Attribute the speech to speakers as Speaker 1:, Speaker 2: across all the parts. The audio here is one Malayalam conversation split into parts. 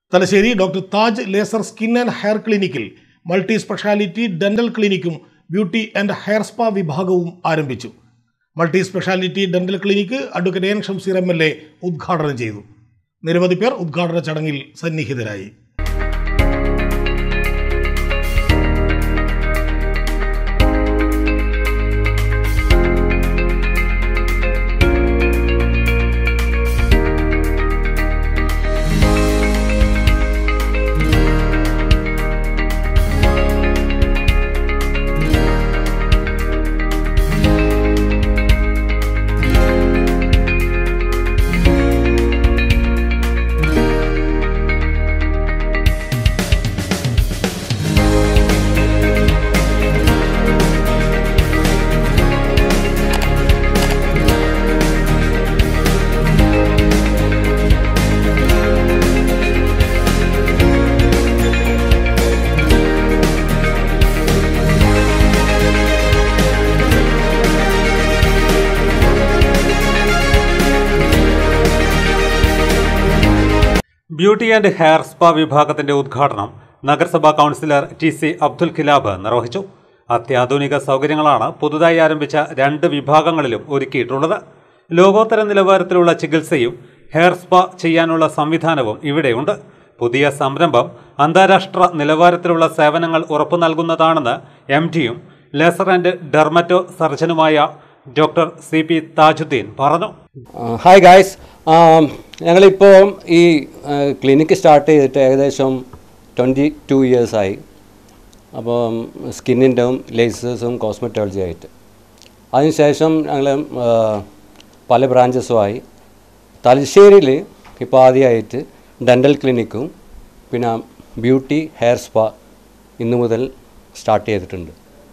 Speaker 1: Thalassery doctor Taj laser skin and hair ക്ലിനിക്കിൽ മൾട്ടി സ്പെഷ്യാലിറ്റി ഡെന്റൽ ക്ലിനിക്കും ബ്യൂട്ടി ആൻഡ് ഹെയർ സ്പാ വിഭാഗവും ആരംഭിച്ചു multi speciality dental clinic advocate N Shamseer M L A ഉദ്ഘാടനം ചെയ്തു നിരവധി പേർ ഉദ്ഘാടന ചടങ്ങിൽ സന്നിഹിതരായി
Speaker 2: ബ്യൂട്ടി ആൻഡ് ഹെയർ സ്പാ വിഭാഗത്തിന്റെ ഉദ്ഘാടനം നഗരസഭാ councillor T C Abdul Khilab നിർവഹിച്ചു അത്യാധുനിക സൗകര്യങ്ങളാണ് പുതുതായി ആരംഭിച്ച രണ്ട് വിഭാഗങ്ങളിലും ഒരുക്കിയിട്ടുള്ളത് ലോകോത്തര നിലവാരത്തിലുള്ള ചികിത്സയും ഹെയർ സ്പാ ചെയ്യാനുള്ള സംവിധാനവും ഇവിടെയുണ്ട് പുതിയ സംരംഭം അന്താരാഷ്ട്ര നിലവാരത്തിലുള്ള സേവനങ്ങൾ ഉറപ്പു നൽകുന്നതാണെന്ന് എം ഡിയും ലേസർ ആൻഡ് ഡെർമറ്റോ സർജനുമായ ഡോക്ടർ സി പി താജുദ്ദീൻ പറഞ്ഞു
Speaker 3: ഹായ് ഗായ്സ് ഞങ്ങളിപ്പോൾ ഈ ക്ലിനിക്ക് സ്റ്റാർട്ട് ചെയ്തിട്ട് ഏകദേശം ട്വൻറ്റി ടു ഇയേഴ്സായി അപ്പം സ്കിന്നിൻ്റെയും ലേസേഴ്സും കോസ്മെറ്റോളജി ആയിട്ട് അതിനുശേഷം ഞങ്ങൾ പല ബ്രാഞ്ചസുമായി തലശ്ശേരിയിൽ ഇപ്പോൾ ആദ്യമായിട്ട് ഡെൻ്റൽ ക്ലിനിക്കും പിന്നെ ബ്യൂട്ടി ഹെയർ സ്പാ ഇന്നു മുതൽ സ്റ്റാർട്ട് ചെയ്തിട്ടുണ്ട്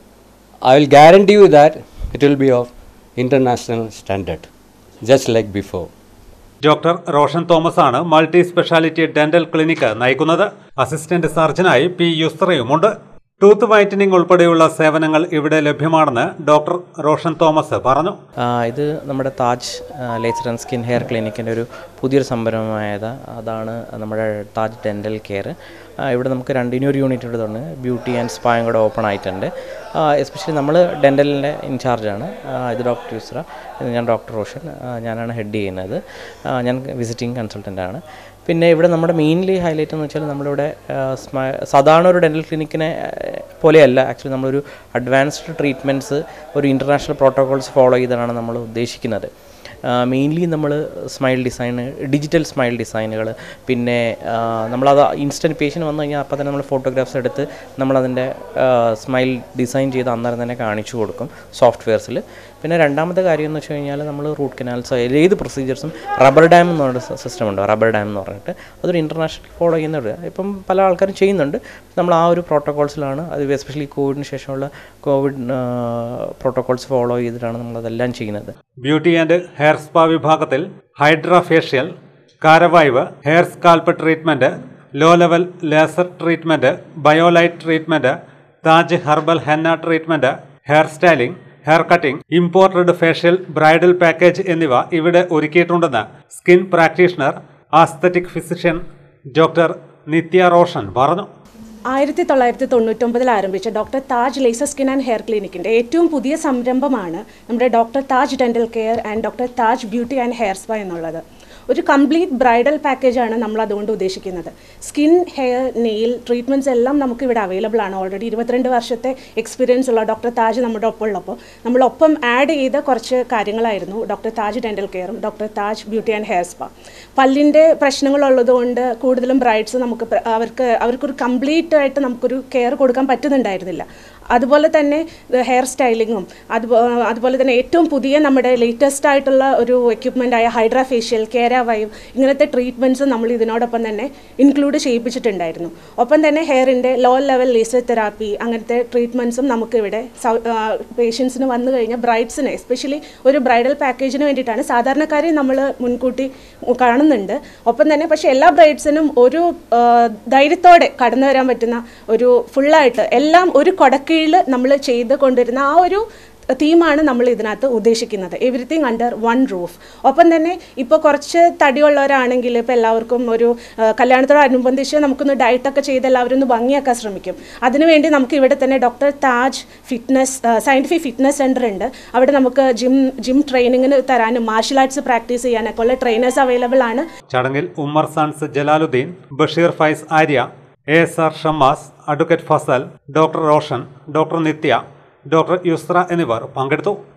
Speaker 3: I will guarantee you that it will be of international standard just like before
Speaker 2: doctor Roshan Thomas ആണ് multi speciality dental clinic assistant അസിസ്റ്റന്റ് സർജനായി പി യുസ്രയുമുണ്ട് ടൂത്ത് വൈറ്റനിങ് ഉൾപ്പെടെയുള്ള സേവനങ്ങൾ ഇവിടെ ലഭ്യമാണെന്ന് ഡോക്ടർ റോഷൻ തോമസ് പറഞ്ഞു
Speaker 4: ആ, ഇത് നമ്മുടെ Taj laser and skin hair ക്ലിനിക്കിൻ്റെ ഒരു പുതിയൊരു സംരംഭമായത് അതാണ് നമ്മുടെ താജ് ഡെൻ്റൽ കെയർ ഇവിടെ നമുക്ക് രണ്ട് ഇനിയൊരു യൂണിറ്റ് ഇവിടെ തന്നെ ബ്യൂട്ടി ആൻഡ് സ്പായും കൂടെ ഓപ്പൺ ആയിട്ടുണ്ട് എസ്പെഷ്യലി നമ്മൾ ഡെൻ്റലിൻ്റെ ഇൻചാർജാണ് ഇത് ഡോക്ടർ യുസ്ര ഇത് ഞാൻ ഡോക്ടർ റോഷൻ ആ, ഞാനാണ് ഹെഡ് ചെയ്യുന്നത് ആ, ഞാൻ വിസിറ്റിംഗ് കൺസൾട്ടൻ്റ് ആണ് പിന്നെ ഇവിടെ നമ്മുടെ മെയിൻലി ഹൈലൈറ്റ് എന്ന് വെച്ചാൽ നമ്മളിവിടെ ആ, സ്മ- സാധാരണ ഒരു ഡെൻ്റൽ ക്ലിനിക്കിനെ ആ, പോലെയല്ല ആക്ച്വലി നമ്മളൊരു അഡ്വാൻസ്ഡ് ട്രീറ്റ്മെൻറ്റ്സ് ഒരു ഇൻ്റർനാഷണൽ പ്രോട്ടോകോൾസ് ഫോളോ ചെയ്താണ് നമ്മൾ ഉദ്ദേശിക്കുന്നത് മെയിൻലി നമ്മൾ സ്മൈൽ ഡിസൈൻ ഡിജിറ്റൽ സ്മൈൽ ഡിസൈനുകൾ പിന്നെ ആ, നമ്മളത് ഇൻസ്റ്റൻറ്റ് പേഷ്യൻ്റ് വന്നു കഴിഞ്ഞാൽ അപ്പോൾ തന്നെ നമ്മൾ ഫോട്ടോഗ്രാഫ്സ് എടുത്ത് നമ്മളതിൻ്റെ സ്മൈൽ ഡിസൈൻ ചെയ്ത് അന്നേരം തന്നെ കാണിച്ചു കൊടുക്കും സോഫ്റ്റ്വെയർസിൽ പിന്നെ രണ്ടാമത്തെ കാര്യം എന്ന് വെച്ച് കഴിഞ്ഞാൽ നമ്മൾ റൂട്ട് കനാൽസ് ഏത് പ്രൊസീജിയേഴ്സും റബ്ബർ ഡാം എന്ന് പറഞ്ഞ സിസ്റ്റം ഉണ്ട് റബ്ബർ ഡാം എന്ന് പറഞ്ഞിട്ട് അതൊരു ഇൻ്റർനാഷണൽ ഫോളോ ചെയ്യുന്നുണ്ട് ഇപ്പം പല ആൾക്കാരും ചെയ്യുന്നുണ്ട് നമ്മൾ ആ ഒരു പ്രോട്ടോകോൾസിലാണ് അത് എസ്പെഷ്യലി കോവിഡിന് ശേഷമുള്ള കോവിഡ് പ്രോട്ടോകോൾസ് ഫോളോ ചെയ്തിട്ടാണ് നമ്മളതെല്ലാം ചെയ്യുന്നത്
Speaker 2: ബ്യൂട്ടി ആൻഡ് ഹെയർ സ്പാ വിഭാഗത്തിൽ ഹൈഡ്ര ഫേഷ്യൽ കാരവായ്വ് hair scalp treatment low level laser treatment biolight treatment Taj herbal henna treatment hair styling hair cutting imported facial bridal package എന്നിവ ഇവിടെ ഒരുക്കിയിട്ടുണ്ടെന്ന് skin practitioner aesthetic physician doctor Nithya Roshan പറഞ്ഞു
Speaker 5: ആയിരത്തി തൊള്ളായിരത്തി തൊണ്ണൂറ്റൊമ്പതിൽ ആരംഭിച്ച doctor Taj laser skin and hair ക്ലിനിക്കിൻ്റെ ഏറ്റവും പുതിയ സംരംഭമാണ് നമ്മുടെ doctor Taj dental care and doctor Taj beauty and hair spa എന്നുള്ളത് ഒരു കംപ്ലീറ്റ് ബ്രൈഡൽ പാക്കേജാണ് നമ്മൾ അതുകൊണ്ട് ഉദ്ദേശിക്കുന്നത് സ്കിൻ ഹെയർ നെയിൽ ട്രീറ്റ്മെൻറ്റ്സ് എല്ലാം നമുക്ക് ഇവിടെ അവൈലബിൾ ആണ് ഓൾറെഡി ഇരുപത്തിരണ്ട് വർഷത്തെ എക്സ്പീരിയൻസ് ഉള്ള ഡോക്ടർ താജ് നമ്മുടെ ഒപ്പം ഉള്ളപ്പോൾ നമ്മളൊപ്പം ആഡ് ചെയ്ത കുറച്ച് കാര്യങ്ങളായിരുന്നു ഡോക്ടർ താജ് ഡെൻ്റൽ കെയറും doctor Taj beauty and hair spa പല്ലിൻ്റെ പ്രശ്നങ്ങളുള്ളതുകൊണ്ട് കൂടുതലും ബ്രൈഡ്സ് നമുക്ക് പ്ര- അവർക്ക് അവർക്കൊരു കംപ്ലീറ്റ് ആയിട്ട് നമുക്കൊരു കെയർ കൊടുക്കാൻ പറ്റുന്നുണ്ടായിരുന്നില്ല അതുപോലെ തന്നെ ഹെയർ സ്റ്റൈലിങ്ങും അതുപോ അതുപോലെ തന്നെ ഏറ്റവും പുതിയ നമ്മുടെ ലേറ്റസ്റ്റ് ആയിട്ടുള്ള ഒരു എക്യുപ്മെൻ്റ് ആയ ഹൈഡ്ര ഫേഷ്യൽ കേരാവൈവ് ഇങ്ങനത്തെ ട്രീറ്റ്മെൻറ്റ്സ് നമ്മൾ ഇതിനോടൊപ്പം തന്നെ ഇൻക്ലൂഡ് ചെയ്യിപ്പിച്ചിട്ടുണ്ടായിരുന്നു ഒപ്പം തന്നെ ഹെയറിൻ്റെ ലോ ലെവൽ ലേസർ തെറാപ്പി അങ്ങനത്തെ ട്രീറ്റ്മെൻറ്റ്സും നമുക്കിവിടെ പേഷ്യൻസിന് വന്നു കഴിഞ്ഞാൽ ബ്രൈഡ്സിന് എസ്പെഷ്യലി ഒരു ബ്രൈഡൽ പാക്കേജിന് വേണ്ടിയിട്ടാണ് സാധാരണക്കാരെ നമ്മൾ മുൻകൂട്ടി കാണുന്നുണ്ട് ഒപ്പം തന്നെ പക്ഷേ എല്ലാ ബ്രൈഡ്സിനും ഒരു ആ, ധൈര്യത്തോടെ കടന്നു വരാൻ പറ്റുന്ന ഒരു ഫുള്ളായിട്ട് എല്ലാം ഒരു കൊടക്കീഴിൽ നമ്മൾ ചെയ്ത് കൊണ്ടിരുന്ന ആ ഒരു തീമാണ് നമ്മൾ ഇതിനകത്ത് ഉദ്ദേശിക്കുന്നത് എവറിത്തിങ് അണ്ടർ വൺ റൂഫ് ഒപ്പം തന്നെ ഇപ്പോൾ കുറച്ച് തടിയുള്ളവരാണെങ്കിൽ ഇപ്പോൾ എല്ലാവർക്കും ഒരു ആ, കല്യാണത്തോടനുബന്ധിച്ച് നമുക്കൊന്ന് ഡയറ്റൊക്കെ ചെയ്ത് എല്ലാവരും ഒന്ന് ഭംഗിയാക്കാൻ ശ്രമിക്കും അതിനുവേണ്ടി നമുക്ക് ഇവിടെ തന്നെ doctor Taj fitness scientific fitness centre ഉണ്ട് അവിടെ നമുക്ക് ജിം ജിം ട്രെയിനിങ്ങിന് തരാനും മാർഷൽ ആർട്സ് പ്രാക്ടീസ് ചെയ്യാനൊക്കെ ഉള്ള ട്രെയിനേഴ്സ് അവൈലബിൾ ആണ്
Speaker 2: ചടങ്ങിൽ Ummer sons Jalaluddin Basheer Faiz Arya A S R Shammas advocate Fazal doctor Roshan doctor Nithya doctor Yusra എന്നിവർ പങ്കെടുത്തു